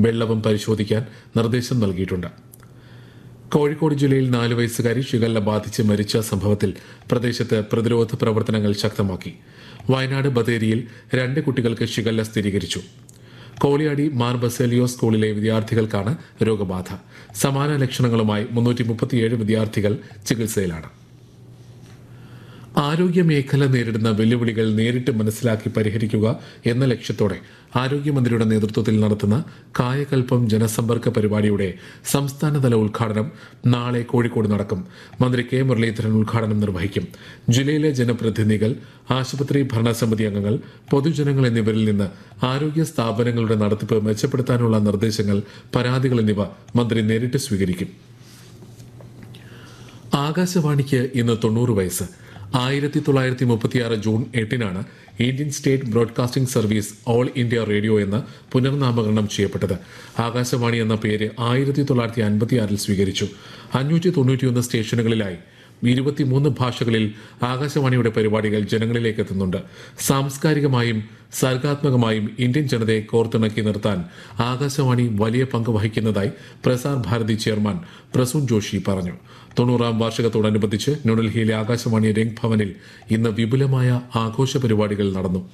വെള്ളവും പരിശോധിക്കാൻ നിർദ്ദേശം നൽകിയിട്ടുണ്ട് കോഴിക്കോട് ജില്ലയിൽ നാല് വയസ്സുകാരി ഷിഗല്ല ബാധിച്ച് മരിച്ച സംഭവത്തിൽ പ്രദേശത്ത് പ്രതിരോധ പ്രവർത്തനങ്ങൾ ശക്തമാക്കി വയനാട് ബത്തേരിയിൽ രണ്ട് കുട്ടികൾക്ക് ഷിഗല്ല സ്ഥിരീകരിച്ചു കോളിയാടി മാർ ബസേലിയോ സ്കൂളിലെ വിദ്യാർത്ഥികൾക്കാണ് രോഗബാധ സമാന ലക്ഷണങ്ങളുമായി മുന്നൂറ്റി മുപ്പത്തിയേഴ് വിദ്യാർത്ഥികൾ ചികിത്സയിലാണ് ആരോഗ്യ മേഖല നേരിടുന്ന വെല്ലുവിളികൾ നേരിട്ട് മനസ്സിലാക്കി പരിഹരിക്കുക എന്ന ലക്ഷ്യത്തോടെ ആരോഗ്യമന്ത്രിയുടെ നേതൃത്വത്തിൽ നടത്തുന്ന കായകൽപ്പം ജനസമ്പർക്ക പരിപാടിയുടെ സംസ്ഥാനതല ഉദ്ഘാടനം നാളെ കോഴിക്കോട് നടക്കും മന്ത്രി കെ മുരളീധരൻ ഉദ്ഘാടനം നിർവഹിക്കും ജില്ലയിലെ ജനപ്രതിനിധികൾ ആശുപത്രി ഭരണസമിതി അംഗങ്ങൾ പൊതുജനങ്ങൾ എന്നിവരിൽ നിന്ന് ആരോഗ്യ സ്ഥാപനങ്ങളുടെ നടത്തിപ്പ് മെച്ചപ്പെടുത്താനുള്ള നിർദ്ദേശങ്ങൾ പരാതികൾ എന്നിവ മന്ത്രി നേരിട്ട് സ്വീകരിക്കും ആകാശവാണിക്ക് ഇന്ന് തൊണ്ണൂറ് വയസ്സ് ആയിരത്തി തൊള്ളായിരത്തി മുപ്പത്തിയാറ് ജൂൺ എട്ടിനാണ് Indian state broadcasting service all India radio എന്ന് പുനർനാമകരണം ചെയ്യപ്പെട്ടത് ആകാശവാണി എന്ന പേര് ആയിരത്തി തൊള്ളായിരത്തി അൻപത്തിയാറിൽ സ്വീകരിച്ചു അഞ്ഞൂറ്റി തൊണ്ണൂറ്റിയൊന്ന് സ്റ്റേഷനുകളിലായി ഇരുപത്തിമൂന്ന് ഭാഷകളിൽ ആകാശവാണിയുടെ പരിപാടികൾ ജനങ്ങളിലേക്ക് എത്തുന്നുണ്ട് സാംസ്കാരികമായും സർഗാത്മകമായും ഇന്ത്യൻ ജനതയെ കോർത്തിണക്കി നിർത്താൻ ആകാശവാണി വലിയ പങ്ക് വഹിക്കുന്നതായി പ്രസാർ ഭാരതി ചെയർമാൻ പ്രസൂൺ ജോഷി പറഞ്ഞു തൊണ്ണൂറാം വാർഷികത്തോടനുബന്ധിച്ച് ന്യൂഡൽഹിയിലെ ആകാശവാണി രംഗ് ഭവനിൽ ഇന്ന് വിപുലമായ ആഘോഷ പരിപാടികൾ നടന്നു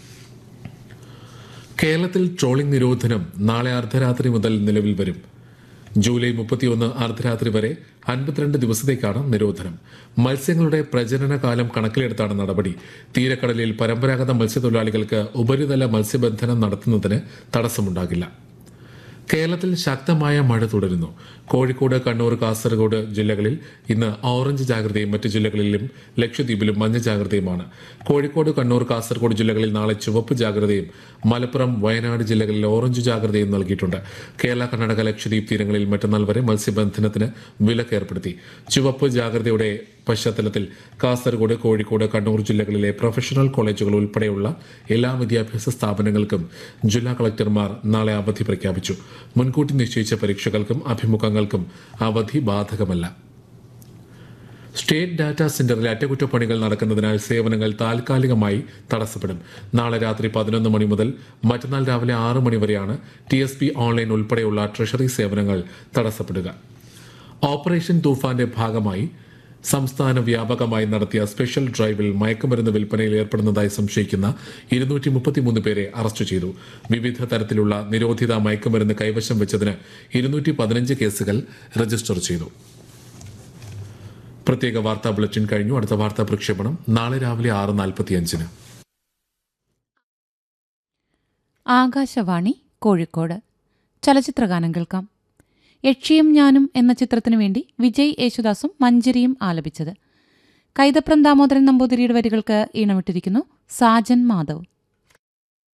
കേരളത്തിൽ ട്രോളിംഗ് നിരോധനം നാളെ അർദ്ധരാത്രി മുതൽ നിലവിൽ വരും ജൂലൈ മുപ്പത്തിയൊന്ന് അർദ്ധരാത്രി വരെ അൻപത്തിരണ്ട് ദിവസത്തേക്കാണ് നിരോധനം മത്സ്യങ്ങളുടെ പ്രജനന കാലം കണക്കിലെടുത്താണ് നടപടി തീരക്കടലിൽ പരമ്പരാഗത മത്സ്യത്തൊഴിലാളികൾക്ക് ഉപരിതല മത്സ്യബന്ധനം നടത്തുന്നതിന് തടസ്സമുണ്ടാകില്ല കേരളത്തിൽ ശക്തമായ മഴ തുടരുന്നു കോഴിക്കോട് കണ്ണൂർ കാസർഗോഡ് ജില്ലകളിൽ ഇന്ന് ഓറഞ്ച് ജാഗ്രതയും മറ്റ് ജില്ലകളിലും ലക്ഷദ്വീപിലും മഞ്ഞ ജാഗ്രതയുമാണ് കോഴിക്കോട് കണ്ണൂർ കാസർഗോഡ് ജില്ലകളിൽ നാളെ ചുവപ്പ് ജാഗ്രതയും മലപ്പുറം വയനാട് ജില്ലകളിൽ ഓറഞ്ച് ജാഗ്രതയും നൽകിയിട്ടുണ്ട് കേരള കർണാടക ലക്ഷദ്വീപ് തീരങ്ങളിൽ മറ്റന്നാൾ വരെ മത്സ്യബന്ധനത്തിന് വിലക്ക് ഏർപ്പെടുത്തി ചുവപ്പ് ജാഗ്രതയുടെ പശ്ചാത്തലത്തിൽ കാസർഗോഡ് കോഴിക്കോട് കണ്ണൂർ ജില്ലകളിലെ പ്രൊഫഷണൽ കോളേജുകൾ ഉൾപ്പെടെയുള്ള എല്ലാ വിദ്യാഭ്യാസ സ്ഥാപനങ്ങൾക്കും ജില്ലാ കളക്ടർമാർ നാളെ അവധി പ്രഖ്യാപിച്ചു മുൻകൂട്ടി നിശ്ചയിച്ച പരീക്ഷകൾക്കും അഭിമുഖങ്ങൾക്കും അവധി ബാധകമല്ല സ്റ്റേറ്റ് ഡാറ്റാ സെന്ററിൽ അറ്റകുറ്റപ്പണികൾ നടക്കുന്നതിനാൽ സേവനങ്ങൾ താൽക്കാലികമായി തടസ്സപ്പെടും നാളെ രാത്രി പതിനൊന്ന് മണി മുതൽ മറ്റന്നാൾ രാവിലെ ആറ് മണി വരെയാണ് ടി എസ് പി ഓൺലൈൻ ഉൾപ്പെടെയുള്ള ട്രഷറി സേവനങ്ങൾ തടസ്സപ്പെടുക ഓപ്പറേഷൻ തൂഫാന്റെ ഭാഗമായി സംസ്ഥാന വ്യാപകമായി നടത്തിയ സ്പെഷ്യൽ ഡ്രൈവിൽ മയക്കുമരുന്ന് വിൽപ്പനയിൽ ഏർപ്പെടുന്നതായി സംശയിക്കുന്ന ഇരുന്നൂറ്റി മുപ്പത്തിമൂന്ന് പേരെ അറസ്റ്റ് ചെയ്തു വിവിധ തരത്തിലുള്ള നിരോധിത മയക്കുമരുന്ന് കൈവശം വെച്ചതിന് ഇരുന്നൂറ്റി പതിനഞ്ച് കേസുകൾ രജിസ്റ്റർ ചെയ്തു പ്രത്യേക വാർത്താ ബുള്ളറ്റിൻ കഴിഞ്ഞു അടുത്ത വാർത്താ പ്രക്ഷേപണം നാളെ രാവിലെ ആറ് നാൽപ്പത്തിയഞ്ചിന് ആകാശവാണി കോഴിക്കോട് ചലച്ചിത്രഗാനം കേൾക്കാം യക്ഷിയും ഞാനും എന്ന ചിത്രത്തിനു വേണ്ടി വിജയ് യേശുദാസും മഞ്ജരിയും ആലപിച്ചത് കൈതപ്രം ദാമോദരൻ നമ്പൂതിരിയുടെ വരികൾക്ക് ഈണമിട്ടിരിക്കുന്നു സാജൻ മാധവ്